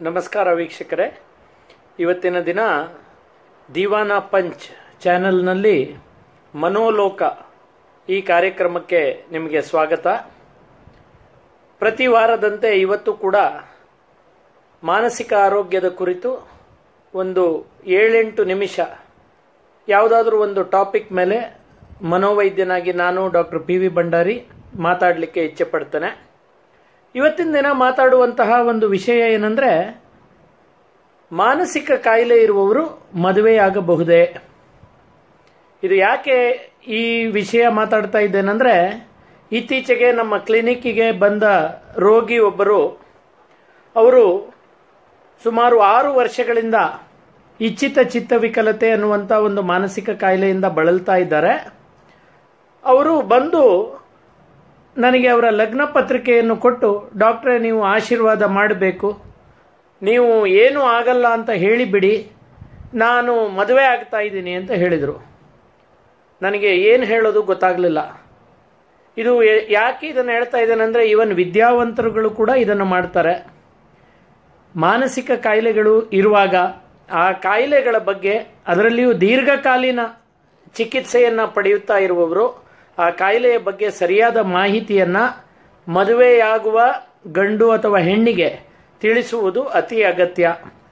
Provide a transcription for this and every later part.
ನಮಸ್ಕಾರ ವೀಕ್ಷಕರೇ ಇವತ್ತಿನ ದಿನ ದಿವಾನ ಪಂಚ್ ಚಾನೆಲ್ನಲ್ಲಿ ಮನೋಲೋಕ ಈ ಕಾರ್ಯಕ್ರಮಕ್ಕೆ ನಿಮಗೆ ಸ್ವಾಗತ ಪ್ರತಿ ವಾರದಂತೆ ಇವತ್ತು ಕೂಡ ಮಾನಸಿಕ ಆರೋಗ್ಯದ ಕುರಿತು ಒಂದು ಏಳೆಂಟು ನಿಮಿಷ ಯಾವುದಾದ್ರೂ ಒಂದು ಟಾಪಿಕ್ ಮೇಲೆ ಮನೋವೈದ್ಯನಾಗಿ ನಾನು ಡಾಕ್ಟರ್ ಪಿ ವಿ ಭಂಡಾರಿ ಮಾತಾಡಲಿಕ್ಕೆ ಇಚ್ಛೆ ಪಡ್ತೇನೆ ಇವತ್ತಿನ ದಿನ ಮಾತಾಡುವಂತಹ ಒಂದು ವಿಷಯ ಏನಂದ್ರೆ ಮಾನಸಿಕ ಕಾಯಿಲೆ ಇರುವವರು ಮದುವೆಯಾಗಬಹುದೇ ಇದು ಯಾಕೆ ಈ ವಿಷಯ ಮಾತಾಡ್ತಾ ಇದ್ದೇನೆಂದ್ರೆ ಇತ್ತೀಚೆಗೆ ನಮ್ಮ ಕ್ಲಿನಿಕ್ಕಿಗೆ ಬಂದ ರೋಗಿ ಒಬ್ಬರು ಅವರು ಸುಮಾರು ಆರು ವರ್ಷಗಳಿಂದ ಇಚ್ಛಿತ ಚಿತ್ತವಿಕಲತೆ ಅನ್ನುವಂಥ ಒಂದು ಮಾನಸಿಕ ಕಾಯಿಲೆಯಿಂದ ಬಳಲ್ತಾ ಇದ್ದಾರೆ ಅವರು ಬಂದು ನನಗೆ ಅವರ ಲಗ್ನ ಪತ್ರಿಕೆಯನ್ನು ಕೊಟ್ಟು ಡಾಕ್ಟ್ರೇ ನೀವು ಆಶೀರ್ವಾದ ಮಾಡಬೇಕು ನೀವು ಏನೂ ಆಗಲ್ಲ ಅಂತ ಹೇಳಿಬಿಡಿ ನಾನು ಮದುವೆ ಆಗ್ತಾ ಇದ್ದೀನಿ ಅಂತ ಹೇಳಿದರು ನನಗೆ ಏನು ಹೇಳೋದು ಗೊತ್ತಾಗಲಿಲ್ಲ ಇದು ಯಾ- ಯಾಕೆ ಇದನ್ನು ಹೇಳ್ತಾ ಇದ್ದೇನೆಂದರೆ ಇವನ್ ವಿದ್ಯಾವಂತರುಗಳು ಕೂಡ ಇದನ್ನು ಮಾಡ್ತಾರೆ ಮಾನಸಿಕ ಕಾಯಿಲೆಗಳು ಇರುವಾಗ ಆ ಕಾಯಿಲೆಗಳ ಬಗ್ಗೆ ಅದರಲ್ಲಿಯೂ ದೀರ್ಘಕಾಲೀನ ಚಿಕಿತ್ಸೆಯನ್ನು ಪಡೆಯುತ್ತಾ ಇರುವವರು ಆ ಕಾಯಿಲೆಯ ಬಗ್ಗೆ ಸರಿಯಾದ ಮಾಹಿತಿಯನ್ನ ಮದುವೆಯಾಗುವ ಗಂಡು ಅಥವಾ ಹೆಣ್ಣಿಗೆ ತಿಳಿಸುವುದು ಅತಿ ಅಗತ್ಯ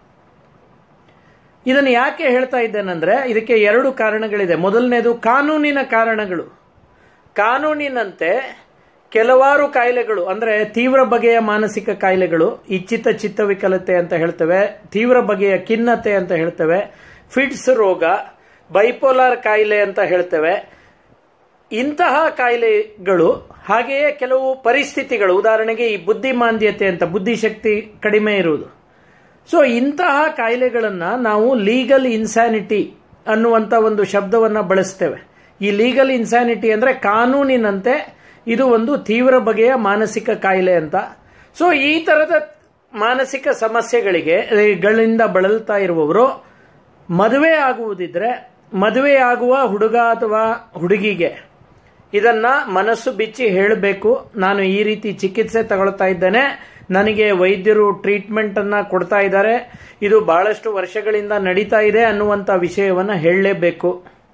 ಇದನ್ನು ಯಾಕೆ ಹೇಳ್ತಾ ಇದ್ದೇನೆಂದ್ರೆ ಇದಕ್ಕೆ ಎರಡು ಕಾರಣಗಳಿದೆ ಮೊದಲನೇದು ಕಾನೂನಿನ ಕಾರಣಗಳು ಕಾನೂನಿನಂತೆ ಕೆಲವಾರು ಕಾಯಿಲೆಗಳು ಅಂದ್ರೆ ತೀವ್ರ ಬಗೆಯ ಮಾನಸಿಕ ಕಾಯಿಲೆಗಳು ಇಚ್ಛಿತ ಚಿತ್ತವಿಕಲತೆ ಅಂತ ಹೇಳ್ತೇವೆ ತೀವ್ರ ಬಗೆಯ ಖಿನ್ನತೆ ಅಂತ ಹೇಳ್ತೇವೆ ಫಿಟ್ಸ್ ರೋಗ ಬೈಪೋಲಾರ್ ಕಾಯಿಲೆ ಅಂತ ಹೇಳ್ತೇವೆ ಇಂತಹ ಕಾಯಿಲೆಗಳು ಹಾಗೆಯೇ ಕೆಲವು ಪರಿಸ್ಥಿತಿಗಳು ಉದಾಹರಣೆಗೆ ಈ ಬುದ್ಧಿಮಾಂದ್ಯತೆ ಅಂತ ಬುದ್ಧಿಶಕ್ತಿ ಕಡಿಮೆ ಇರುವುದು ಸೊ ಇಂತಹ ಕಾಯಿಲೆಗಳನ್ನ ನಾವು ಲೀಗಲ್ ಇನ್ಸ್ಯಾನಿಟಿ ಅನ್ನುವಂಥ ಒಂದು ಶಬ್ದವನ್ನ ಬಳಸ್ತೇವೆ ಈ ಲೀಗಲ್ ಇನ್ಸ್ಯಾನಿಟಿ ಅಂದ್ರೆ ಕಾನೂನಿನಂತೆ ಇದು ಒಂದು ತೀವ್ರ ಬಗೆಯ ಮಾನಸಿಕ ಕಾಯಿಲೆ ಅಂತ ಸೊ ಈ ತರದ ಮಾನಸಿಕ ಸಮಸ್ಯೆಗಳಿಗೆ ಗಳಿಂದ ಬಳಲ್ತಾ ಇರುವವರು ಮದುವೆ ಆಗುವುದಿದ್ರೆ ಮದುವೆಯಾಗುವ ಹುಡುಗ ಅಥವಾ ಹುಡುಗಿಗೆ ಇದನ್ನ ಮನಸ್ಸು ಬಿಚ್ಚಿ ಹೇಳಬೇಕು ನಾನು ಈ ರೀತಿ ಚಿಕಿತ್ಸೆ ತಗೊಳ್ತಾ ಇದ್ದೇನೆ ನನಗೆ ವೈದ್ಯರು ಟ್ರೀಟ್ಮೆಂಟ್ ಅನ್ನ ಕೊಡ್ತಾ ಇದ್ದಾರೆ ಇದು ಬಹಳಷ್ಟು ವರ್ಷಗಳಿಂದ ನಡೀತಾ ಇದೆ ಅನ್ನುವಂತ ವಿಷಯವನ್ನ ಹೇಳಲೇಬೇಕು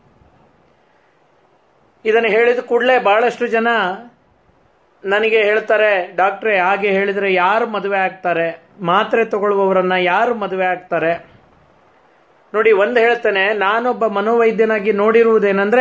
ಇದನ್ನು ಹೇಳಿದ ಕೂಡಲೇ ಬಹಳಷ್ಟು ಜನ ನನಗೆ ಹೇಳ್ತಾರೆ ಡಾಕ್ಟ್ರೆ ಹಾಗೆ ಹೇಳಿದ್ರೆ ಯಾರು ಮದುವೆ ಆಗ್ತಾರೆ ಮಾತ್ರೆ ತಗೊಳ್ಳುವವರನ್ನ ಯಾರು ಮದುವೆ ಆಗ್ತಾರೆ ನೋಡಿ ಒಂದು ಹೇಳ್ತೇನೆ ನಾನೊಬ್ಬ ಮನೋವೈದ್ಯನಾಗಿ ನೋಡಿರುವುದೇನೆಂದ್ರೆ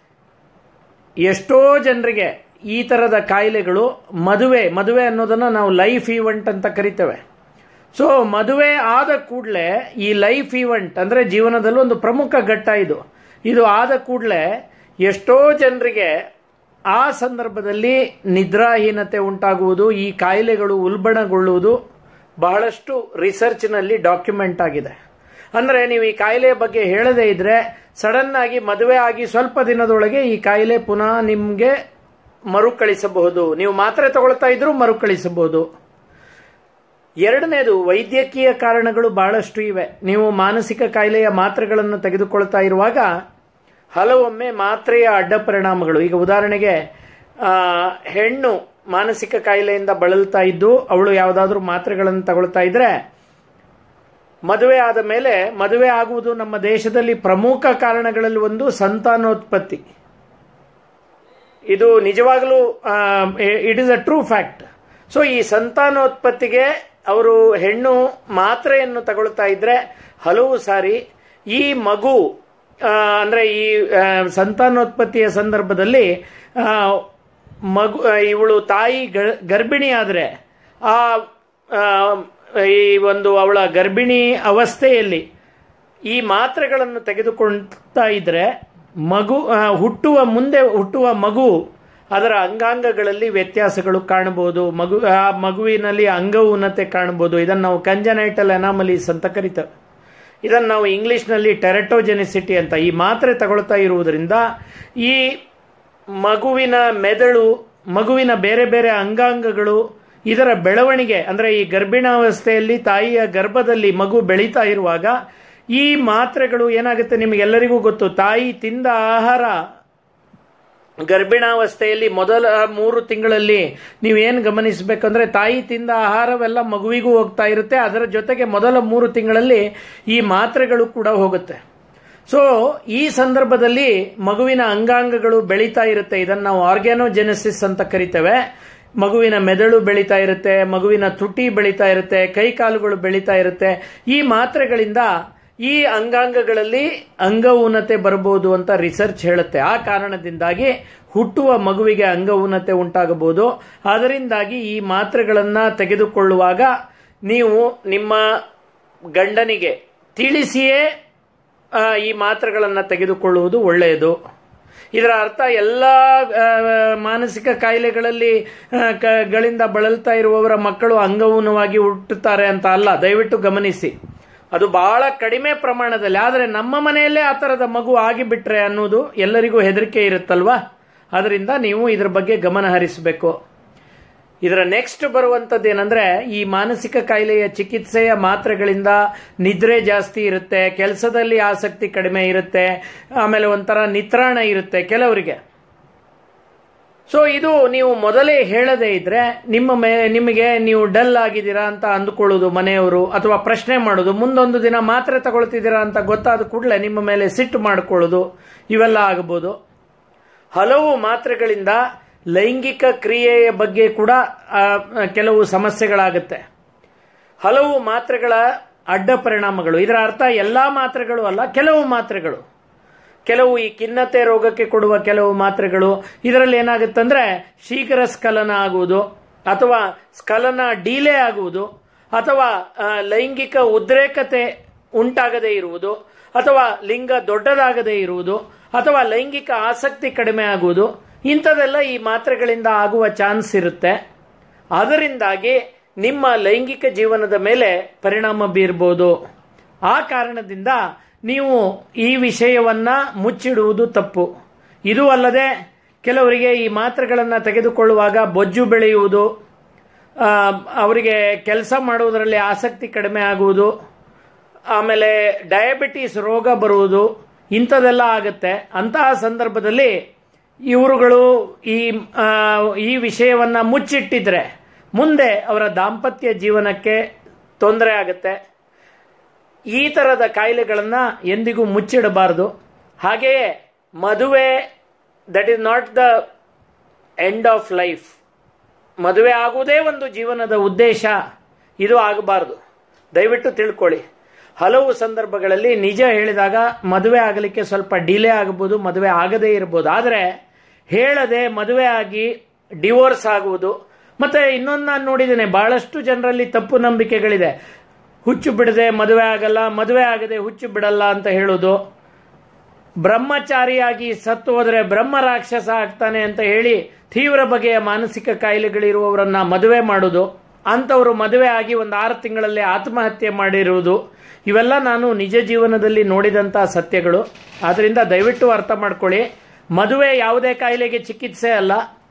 ಎಷ್ಟೋ ಜನರಿಗೆ ಈ ತರದ ಕಾಯಿಲೆಗಳು ಮದುವೆ ಮದುವೆ ಅನ್ನೋದನ್ನ ನಾವು ಲೈಫ್ ಈವೆಂಟ್ ಅಂತ ಕರಿತೇವೆ ಸೊ ಮದುವೆ ಆದ ಕೂಡಲೇ ಈ ಲೈಫ್ ಈವೆಂಟ್ ಅಂದ್ರೆ ಜೀವನದಲ್ಲಿ ಒಂದು ಪ್ರಮುಖ ಘಟ್ಟ ಇದು ಇದು ಆದ ಕೂಡಲೇ ಎಷ್ಟೋ ಜನರಿಗೆ ಆ ಸಂದರ್ಭದಲ್ಲಿ ನಿದ್ರಾಹೀನತೆ ಉಂಟಾಗುವುದು ಈ ಕಾಯಿಲೆಗಳು ಉಲ್ಬಣಗೊಳ್ಳುವುದು ಬಹಳಷ್ಟು ರಿಸರ್ಚ್ನಲ್ಲಿ ಡಾಕ್ಯುಮೆಂಟ್ ಆಗಿದೆ ಅಂದ್ರೆ ನೀವು ಈ ಕಾಯಿಲೆಯ ಬಗ್ಗೆ ಹೇಳದೇ ಇದ್ರೆ ಸಡನ್ ಆಗಿ ಮದುವೆ ಆಗಿ ಸ್ವಲ್ಪ ದಿನದೊಳಗೆ ಈ ಕಾಯಿಲೆ ಪುನಃ ನಿಮ್ಗೆ ಮರುಕಳಿಸಬಹುದು ನೀವು ಮಾತ್ರೆ ತಗೊಳ್ತಾ ಇದ್ರೂ ಮರುಕಳಿಸಬಹುದು ಎರಡನೇದು ವೈದ್ಯಕೀಯ ಕಾರಣಗಳು ಬಹಳಷ್ಟು ಇವೆ ನೀವು ಮಾನಸಿಕ ಕಾಯಿಲೆಯ ಮಾತ್ರೆಗಳನ್ನು ತೆಗೆದುಕೊಳ್ತಾ ಇರುವಾಗ ಹಲವೊಮ್ಮೆ ಮಾತ್ರೆಯ ಅಡ್ಡ ಪರಿಣಾಮಗಳು ಈಗ ಉದಾಹರಣೆಗೆ ಆ, ಹೆಣ್ಣು ಮಾನಸಿಕ ಕಾಯಿಲೆಯಿಂದ ಬಳಲ್ತಾ ಇದ್ದು ಅವಳು ಯಾವುದಾದ್ರೂ ಮಾತ್ರೆಗಳನ್ನು ತಗೊಳ್ತಾ ಇದ್ರೆ ಮದುವೆ ಆದ ಮೇಲೆ ಮದುವೆ ಆಗುವುದು ನಮ್ಮ ದೇಶದಲ್ಲಿ ಪ್ರಮುಖ ಕಾರಣಗಳಲ್ಲಿ ಒಂದು ಸಂತಾನೋತ್ಪತ್ತಿ ಇದು ನಿಜವಾಗಲೂ it is a true fact so ಈ ಸಂತಾನೋತ್ಪತ್ತಿಗೆ ಅವರು ಹೆಣ್ಣು ಮಾತ್ರೆಯನ್ನು ತಗೊಳ್ತಾ ಇದ್ರೆ ಹಲವು ಸಾರಿ ಈ ಮಗು ಆ, ಅಂದ್ರೆ ಈ ಆ, ಸಂತಾನೋತ್ಪತ್ತಿಯ ಸಂದರ್ಭದಲ್ಲಿ ಆ, ಮಗು ಆ, ಇವಳು ತಾಯಿ ಗ- ಗರ್ಭಿಣಿ ಆದರೆ ಆ ಆ, ಈ ಒಂದು ಅವಳ ಗರ್ಭಿಣಿ ಅವಸ್ಥೆಯಲ್ಲಿ ಈ ಮಾತ್ರೆಗಳನ್ನು ತೆಗೆದುಕೊಳ್ತಾ ಇದ್ರೆ ಮಗು ಆ, ಹುಟ್ಟುವ ಮುಂದೆ ಹುಟ್ಟುವ ಮಗು ಅದರ ಅಂಗಾಂಗಗಳಲ್ಲಿ ವ್ಯತ್ಯಾಸಗಳು ಕಾಣಬಹುದು ಮಗು ಆ ಮಗುವಿನಲ್ಲಿ ಅಂಗೌನ್ನತೆ ಕಾಣಬಹುದು ಇದನ್ನು ನಾವು ಕಂಜನೈಟಲ್ ಅನಾಮಲೀಸ್ ಅಂತ ಕರಿತೇವೆ ಇದನ್ನು ನಾವು ಇಂಗ್ಲಿಷ್ನಲ್ಲಿ ಟೆರಟೋಜೆನಿಸಿಟಿ ಅಂತ ಈ ಮಾತ್ರೆ ತಗೊಳ್ತಾ ಇರುವುದರಿಂದ ಈ ಮಗುವಿನ ಮೆದುಳು ಮಗುವಿನ ಬೇರೆ ಬೇರೆ ಅಂಗಾಂಗಗಳು ಇದರ ಬೆಳವಣಿಗೆ ಅಂದ್ರೆ ಈ ಗರ್ಭಿಣಾವಸ್ಥೆಯಲ್ಲಿ ತಾಯಿಯ ಗರ್ಭದಲ್ಲಿ ಮಗು ಬೆಳೀತಾ ಇರುವಾಗ ಈ ಮಾತ್ರೆಗಳು ಏನಾಗುತ್ತೆ ನಿಮಗೆಲ್ಲರಿಗೂ ಗೊತ್ತು ತಾಯಿ ತಿಂದ ಆಹಾರ ಗರ್ಭಿಣಾವಸ್ಥೆಯಲ್ಲಿ ಮೊದಲ ಮೂರು ತಿಂಗಳಲ್ಲಿ ನೀವೇನು ಗಮನಿಸಬೇಕಂದ್ರೆ ತಾಯಿ ತಿಂದ ಆಹಾರವೆಲ್ಲ ಮಗುವಿಗೂ ಹೋಗ್ತಾ ಇರುತ್ತೆ ಅದರ ಜೊತೆಗೆ ಮೊದಲ ಮೂರು ತಿಂಗಳಲ್ಲಿ ಈ ಮಾತ್ರೆಗಳು ಕೂಡ ಹೋಗುತ್ತೆ ಸೊ ಈ ಸಂದರ್ಭದಲ್ಲಿ ಮಗುವಿನ ಅಂಗಾಂಗಗಳು ಬೆಳೀತಾ ಇರುತ್ತೆ ಇದನ್ನು ನಾವು ಆರ್ಗ್ಯಾನೋಜೆನೆಸಿಸ್ ಅಂತ ಕರಿತೇವೆ ಮಗುವಿನ ಮೆದುಳು ಬೆಳೀತಾ ಇರುತ್ತೆ ಮಗುವಿನ ತುಟಿ ಬೆಳೀತಾ ಇರುತ್ತೆ ಕೈ ಕಾಲುಗಳು ಬೆಳೀತಾ ಇರುತ್ತೆ ಈ ಮಾತ್ರೆಗಳಿಂದ ಈ ಅಂಗಾಂಗಗಳಲ್ಲಿ ಅಂಗ ಊನತೆ ಬರಬಹುದು ಅಂತ ರಿಸರ್ಚ್ ಹೇಳುತ್ತೆ ಆ ಕಾರಣದಿಂದಾಗಿ ಹುಟ್ಟುವ ಮಗುವಿಗೆ ಅಂಗ ಊನತೆ ಉಂಟಾಗಬಹುದು ಅದರಿಂದಾಗಿ ಈ ಮಾತ್ರೆಗಳನ್ನು ತೆಗೆದುಕೊಳ್ಳುವಾಗ ನೀವು ನಿಮ್ಮ ಗಂಡನಿಗೆ ತಿಳಿಸಿಯೇ ಆ, ಈ ಮಾತ್ರೆಗಳನ್ನು ತೆಗೆದುಕೊಳ್ಳುವುದು ಒಳ್ಳೆಯದು ಇದರ ಅರ್ಥ ಎಲ್ಲ ಆ, ಮಾನಸಿಕ ಕಾಯಿಲೆಗಳಲ್ಲಿ ಆ, ಕ- ಗಳಿಂದ ಬಳಲ್ತಾ ಇರುವವರ ಮಕ್ಕಳು ಅಂಗವೂನವಾಗಿ ಹುಟ್ಟುತ್ತಾರೆ ಅಂತ ಅಲ್ಲ ದಯವಿಟ್ಟು ಗಮನಿಸಿ ಅದು ಬಹಳ ಕಡಿಮೆ ಪ್ರಮಾಣದಲ್ಲಿ ಆದರೆ ನಮ್ಮ ಮನೆಯಲ್ಲೇ ಆ ಥರದ ಮಗು ಆಗಿಬಿಟ್ರೆ ಅನ್ನೋದು ಎಲ್ಲರಿಗೂ ಹೆದರಿಕೆ ಇರುತ್ತಲ್ವಾ ಅದರಿಂದ ನೀವು ಇದ್ರ ಬಗ್ಗೆ ಗಮನ ಹರಿಸಬೇಕು ಇದರ ನೆಕ್ಸ್ಟ್ ಬರುವಂಥದ್ದು ಏನಂದ್ರೆ ಈ ಮಾನಸಿಕ ಕಾಯಿಲೆಯ ಚಿಕಿತ್ಸೆಯ ಮಾತ್ರೆಗಳಿಂದ ನಿದ್ರೆ ಜಾಸ್ತಿ ಇರುತ್ತೆ ಕೆಲಸದಲ್ಲಿ ಆಸಕ್ತಿ ಕಡಿಮೆ ಇರುತ್ತೆ ಆಮೇಲೆ ಒಂಥರ ನಿತ್ರಾಣ ಇರುತ್ತೆ ಕೆಲವರಿಗೆ ಸೊ ಇದು ನೀವು ಮೊದಲೇ ಹೇಳದೇ ಇದ್ರೆ ನಿಮ್ಮ ಮೇ ನಿಮಗೆ ನೀವು ಡಲ್ ಆಗಿದ್ದೀರಾ ಅಂತ ಅಂದುಕೊಳ್ಳೋದು ಮನೆಯವರು ಅಥವಾ ಪ್ರಶ್ನೆ ಮಾಡೋದು ಮುಂದೊಂದು ದಿನ ಮಾತ್ರೆ ತಗೊಳ್ತಿದ್ದೀರಾ ಅಂತ ಗೊತ್ತಾದ ಕೂಡಲೇ ನಿಮ್ಮ ಮೇಲೆ ಸಿಟ್ಟು ಮಾಡಿಕೊಳ್ಳೋದು ಇವೆಲ್ಲ ಆಗಬಹುದು ಹಲವು ಮಾತ್ರೆಗಳಿಂದ ಲೈಂಗಿಕ ಕ್ರಿಯೆಯ ಬಗ್ಗೆ ಕೂಡ ಆ, ಕೆಲವು ಸಮಸ್ಯೆಗಳಾಗುತ್ತೆ ಹಲವು ಮಾತ್ರೆಗಳ ಅಡ್ಡ ಪರಿಣಾಮಗಳು ಇದರ ಅರ್ಥ ಎಲ್ಲಾ ಮಾತ್ರೆಗಳು ಅಲ್ಲ ಕೆಲವು ಮಾತ್ರೆಗಳು ಕೆಲವು ಈ ಖಿನ್ನತೆ ರೋಗಕ್ಕೆ ಕೊಡುವ ಕೆಲವು ಮಾತ್ರೆಗಳು ಇದರಲ್ಲಿ ಏನಾಗುತ್ತಂದ್ರೆ ಶೀಘ್ರ ಸ್ಖಲನ ಆಗುವುದು ಅಥವಾ ಸ್ಖಲನ ಡೀಲೇ ಆಗುವುದು ಅಥವಾ ಆ, ಲೈಂಗಿಕ ಉದ್ರೇಕತೆ ಉಂಟಾಗದೇ ಇರುವುದು ಅಥವಾ ಲಿಂಗ ದೊಡ್ಡದಾಗದೇ ಇರುವುದು ಅಥವಾ ಲೈಂಗಿಕ ಆಸಕ್ತಿ ಕಡಿಮೆ ಆಗುವುದು ಇಂಥದೆಲ್ಲ ಈ ಮಾತ್ರೆಗಳಿಂದ ಆಗುವ ಚಾನ್ಸ್ ಇರುತ್ತೆ ಅದರಿಂದಾಗಿ ನಿಮ್ಮ ಲೈಂಗಿಕ ಜೀವನದ ಮೇಲೆ ಪರಿಣಾಮ ಬೀರ್ಬೋದು ಆ ಕಾರಣದಿಂದ ನೀವು ಈ ವಿಷಯವನ್ನ ಮುಚ್ಚಿಡುವುದು ತಪ್ಪು ಇದು ಅಲ್ಲದೆ ಕೆಲವರಿಗೆ ಈ ಮಾತ್ರೆಗಳನ್ನು ತೆಗೆದುಕೊಳ್ಳುವಾಗ ಬೊಜ್ಜು ಬೆಳೆಯುವುದು ಆ, ಅವರಿಗೆ ಕೆಲಸ ಮಾಡುವುದರಲ್ಲಿ ಆಸಕ್ತಿ ಕಡಿಮೆ ಆಗುವುದು ಆಮೇಲೆ ಡಯಾಬಿಟೀಸ್ ರೋಗ ಬರುವುದು ಇಂಥದೆಲ್ಲ ಆಗುತ್ತೆ ಅಂತಹ ಸಂದರ್ಭದಲ್ಲಿ ಇವರುಗಳು ಈ ಆ, ಈ ವಿಷಯವನ್ನ ಮುಚ್ಚಿಟ್ಟಿದ್ರೆ ಮುಂದೆ ಅವರ ದಾಂಪತ್ಯ ಜೀವನಕ್ಕೆ ತೊಂದರೆ ಆಗುತ್ತೆ ಈ ಥರದ ಕಾಯಿಲೆಗಳನ್ನು ಎಂದಿಗೂ ಮುಚ್ಚಿಡಬಾರದು ಹಾಗೆಯೇ ಮದುವೆ that is not the end of life ಮದುವೆ ಆಗುವುದೇ ಒಂದು ಜೀವನದ ಉದ್ದೇಶ ಇದು ಆಗಬಾರದು ದಯವಿಟ್ಟು ತಿಳ್ಕೊಳ್ಳಿ ಹಲವು ಸಂದರ್ಭಗಳಲ್ಲಿ ನಿಜ ಹೇಳಿದಾಗ ಮದುವೆ ಆಗಲಿಕ್ಕೆ ಸ್ವಲ್ಪ ಡಿಲೇ ಆಗಬಹುದು ಮದುವೆ ಆಗದೇ ಇರಬಹುದು ಆದರೆ ಹೇಳದೆ ಮದುವೆ ಆಗಿ ಡಿವೋರ್ಸ್ ಆಗುವುದು ಮತ್ತೆ ಇನ್ನೊಂದು ನಾನು ನೋಡಿದ್ದೇನೆ ಬಹಳಷ್ಟು ಜನರಲ್ಲಿ ತಪ್ಪು ನಂಬಿಕೆಗಳಿದೆ ಹುಚ್ಚು ಬಿಡದೆ ಮದುವೆ ಆಗಲ್ಲ ಮದುವೆ ಆಗದೆ ಹುಚ್ಚು ಬಿಡಲ್ಲ ಅಂತ ಹೇಳೋದು ಬ್ರಹ್ಮಚಾರಿಯಾಗಿ ಸತ್ತು ಹೋದರೆ ಬ್ರಹ್ಮ ರಾಕ್ಷಸ ಆಗ್ತಾನೆ ಅಂತ ಹೇಳಿ ತೀವ್ರ ಬಗೆಯ ಮಾನಸಿಕ ಕಾಯಿಲೆಗಳಿರುವವರನ್ನ ಮದುವೆ ಮಾಡೋದು ಅಂಥವರು ಮದುವೆ ಆಗಿ ಒಂದು ಆರು ತಿಂಗಳಲ್ಲಿ ಆತ್ಮಹತ್ಯೆ ಮಾಡಿರುವುದು ಇವೆಲ್ಲ ನಾನು ನಿಜ ಜೀವನದಲ್ಲಿ ನೋಡಿದಂಥ ಸತ್ಯಗಳು ಆದ್ದರಿಂದ ದಯವಿಟ್ಟು ಅರ್ಥ ಮಾಡ್ಕೊಳ್ಳಿ ಮದುವೆ ಯಾವುದೇ ಕಾಯಿಲೆಗೆ ಚಿಕಿತ್ಸೆ ಅಲ್ಲ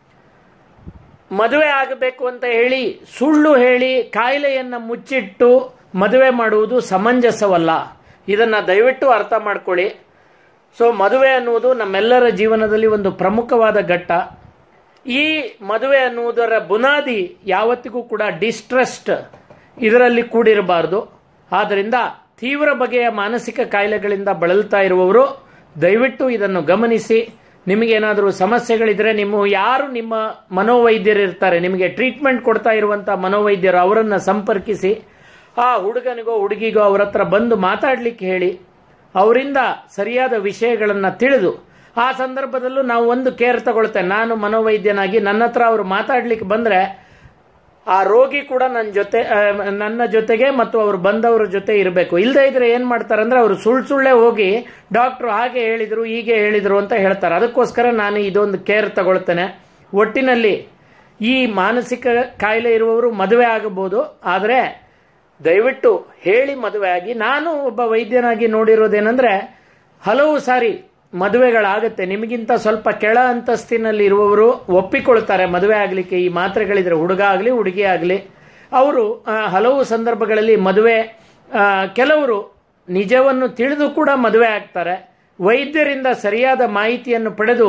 ಮದುವೆ ಆಗಬೇಕು ಅಂತ ಹೇಳಿ ಸುಳ್ಳು ಹೇಳಿ ಕಾಯಿಲೆಯನ್ನು ಮುಚ್ಚಿಟ್ಟು ಮದುವೆ ಮಾಡುವುದು ಸಮಂಜಸವಲ್ಲ ಇದನ್ನು ದಯವಿಟ್ಟು ಅರ್ಥ ಮಾಡ್ಕೊಳ್ಳಿ ಸೊ ಮದುವೆ ಅನ್ನುವುದು ನಮ್ಮೆಲ್ಲರ ಜೀವನದಲ್ಲಿ ಒಂದು ಪ್ರಮುಖವಾದ ಘಟ್ಟ ಈ ಮದುವೆ ಅನ್ನುವುದರ ಬುನಾದಿ ಯಾವತ್ತಿಗೂ ಕೂಡ ಡಿಸ್ಟ್ರಸ್ಟ್ ಇದರಲ್ಲಿ ಕೂಡಿರಬಾರದು ಆದ್ದರಿಂದ ತೀವ್ರ ಬಗೆಯ ಮಾನಸಿಕ ಕಾಯಿಲೆಗಳಿಂದ ಬಳಲ್ತಾ ಇರುವವರು ದಯವಿಟ್ಟು ಇದನ್ನು ಗಮನಿಸಿ ನಿಮಗೇನಾದರೂ ಸಮಸ್ಯೆಗಳಿದ್ರೆ ನಿಮ್ಮ ಯಾರು ನಿಮ್ಮ ಮನೋವೈದ್ಯರು ಇರ್ತಾರೆ ನಿಮಗೆ ಟ್ರೀಟ್ಮೆಂಟ್ ಕೊಡ್ತಾ ಇರುವಂಥ ಮನೋವೈದ್ಯರು ಅವರನ್ನು ಸಂಪರ್ಕಿಸಿ ಆ ಹುಡುಗನಿಗೋ ಹುಡುಗಿಗೋ ಅವ್ರ ಹತ್ರ ಬಂದು ಮಾತಾಡ್ಲಿಕ್ಕೆ ಹೇಳಿ ಅವರಿಂದ ಸರಿಯಾದ ವಿಷಯಗಳನ್ನು ತಿಳಿದು ಆ ಸಂದರ್ಭದಲ್ಲೂ ನಾವು ಒಂದು ಕೇರ್ ತಗೊಳ್ತೇವೆ ನಾನು ಮನೋವೈದ್ಯನಾಗಿ ನನ್ನ ಹತ್ರ ಅವರು ಮಾತಾಡ್ಲಿಕ್ಕೆ ಬಂದರೆ ಆ ರೋಗಿ ಕೂಡ ನನ್ನ ಜೊತೆ ಆ, ನನ್ನ ಜೊತೆಗೆ ಮತ್ತು ಅವರು ಬಂದವರ ಜೊತೆ ಇರಬೇಕು ಇಲ್ಲದೆ ಇದ್ರೆ ಏನು ಮಾಡ್ತಾರೆ ಅಂದ್ರೆ ಅವರು ಸುಳ್ಳು ಸುಳ್ಳೆ ಹೋಗಿ ಡಾಕ್ಟ್ರು ಹಾಗೆ ಹೇಳಿದರು ಹೀಗೆ ಹೇಳಿದರು ಅಂತ ಹೇಳ್ತಾರೆ ಅದಕ್ಕೋಸ್ಕರ ನಾನು ಇದೊಂದು ಕೇರ್ ತಗೊಳ್ತೇನೆ ಒಟ್ಟಿನಲ್ಲಿ ಈ ಮಾನಸಿಕ ಕಾಯಿಲೆ ಇರುವವರು ಮದುವೆ ಆಗಬಹುದು ಆದರೆ ದಯವಿಟ್ಟು ಹೇಳಿ ಮದುವೆ ಆಗಿ ನಾನು ಒಬ್ಬ ವೈದ್ಯನಾಗಿ ನೋಡಿರೋದೇನೆಂದ್ರೆ ಹಲವು ಸಾರಿ ಮದುವೆಗಳಾಗುತ್ತೆ ನಿಮಗಿಂತ ಸ್ವಲ್ಪ ಕೆಳ ಅಂತಸ್ತಿನಲ್ಲಿ ಇರುವವರು ಒಪ್ಪಿಕೊಳ್ತಾರೆ ಮದುವೆ ಆಗಲಿಕ್ಕೆ ಈ ಮಾತ್ರೆಗಳಿದ್ರೆ ಹುಡುಗ ಆಗಲಿ ಹುಡುಗಿ ಆಗಲಿ ಅವರು ಆ, ಹಲವು ಸಂದರ್ಭಗಳಲ್ಲಿ ಮದುವೆ ಆ, ಕೆಲವರು ನಿಜವನ್ನು ತಿಳಿದು ಕೂಡ ಮದುವೆ ಆಗ್ತಾರೆ ವೈದ್ಯರಿಂದ ಸರಿಯಾದ ಮಾಹಿತಿಯನ್ನು ಪಡೆದು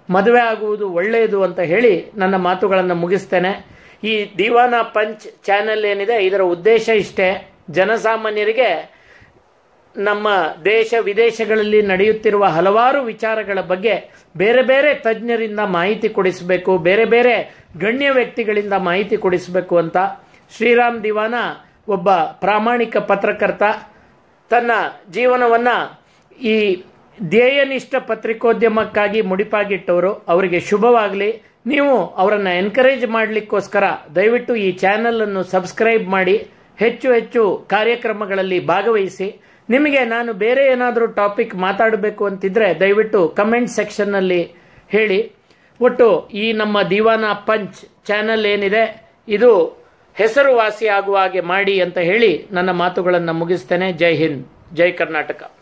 ಮದುವೆ ಆಗುವುದು ಒಳ್ಳೆಯದು ಅಂತ ಹೇಳಿ ನನ್ನ ಮಾತುಗಳನ್ನು ಮುಗಿಸ್ತೇನೆ ಈ ದಿವಾನ ಪಂಚ್ ಚಾನೆಲ್ ಏನಿದೆ ಇದರ ಉದ್ದೇಶ ಇಷ್ಟೇ ಜನಸಾಮಾನ್ಯರಿಗೆ ನಮ್ಮ ದೇಶ ವಿದೇಶಗಳಲ್ಲಿ ನಡೆಯುತ್ತಿರುವ ಹಲವಾರು ವಿಚಾರಗಳ ಬಗ್ಗೆ ಬೇರೆ ಬೇರೆ ತಜ್ಞರಿಂದ ಮಾಹಿತಿ ಕೊಡಿಸಬೇಕು ಬೇರೆ ಬೇರೆ ಗಣ್ಯ ವ್ಯಕ್ತಿಗಳಿಂದ ಮಾಹಿತಿ ಕೊಡಿಸಬೇಕು ಅಂತ ಶ್ರೀರಾಮ್ ದಿವಾನ ಒಬ್ಬ ಪ್ರಾಮಾಣಿಕ ಪತ್ರಕರ್ತ ತನ್ನ ಜೀವನವನ್ನ ಈ ಧ್ಯೇಯನಿಷ್ಠ ಪತ್ರಿಕೋದ್ಯಮಕ್ಕಾಗಿ ಮುಡಿಪಾಗಿಟ್ಟವರು ಅವರಿಗೆ ಶುಭವಾಗಲಿ ನೀವು ಅವರನ್ನು ಎನ್ಕರೇಜ್ ಮಾಡಲಿಕ್ಕೋಸ್ಕರ ದಯವಿಟ್ಟು ಈ ಚಾನೆಲ್ ಅನ್ನು ಸಬ್ಸ್ಕ್ರೈಬ್ ಮಾಡಿ ಹೆಚ್ಚು ಹೆಚ್ಚು ಕಾರ್ಯಕ್ರಮಗಳಲ್ಲಿ ಭಾಗವಹಿಸಿ ನಿಮಗೆ ನಾನು ಬೇರೆ ಏನಾದರೂ ಟಾಪಿಕ್ ಮಾತಾಡಬೇಕು ಅಂತಿದ್ರೆ ದಯವಿಟ್ಟು ಕಮೆಂಟ್ ಸೆಕ್ಷನ್ನಲ್ಲಿ ಹೇಳಿ ಒಟ್ಟು ಈ ನಮ್ಮ ದಿವಾನ ಪಂಚ್ ಚಾನೆಲ್ ಏನಿದೆ ಇದು ಹೆಸರುವಾಸಿ ಆಗುವ ಹಾಗೆ ಮಾಡಿ ಅಂತ ಹೇಳಿ ನನ್ನ ಮಾತುಗಳನ್ನು ಮುಗಿಸ್ತೇನೆ ಜೈ ಹಿಂದ್ ಜೈ ಕರ್ನಾಟಕ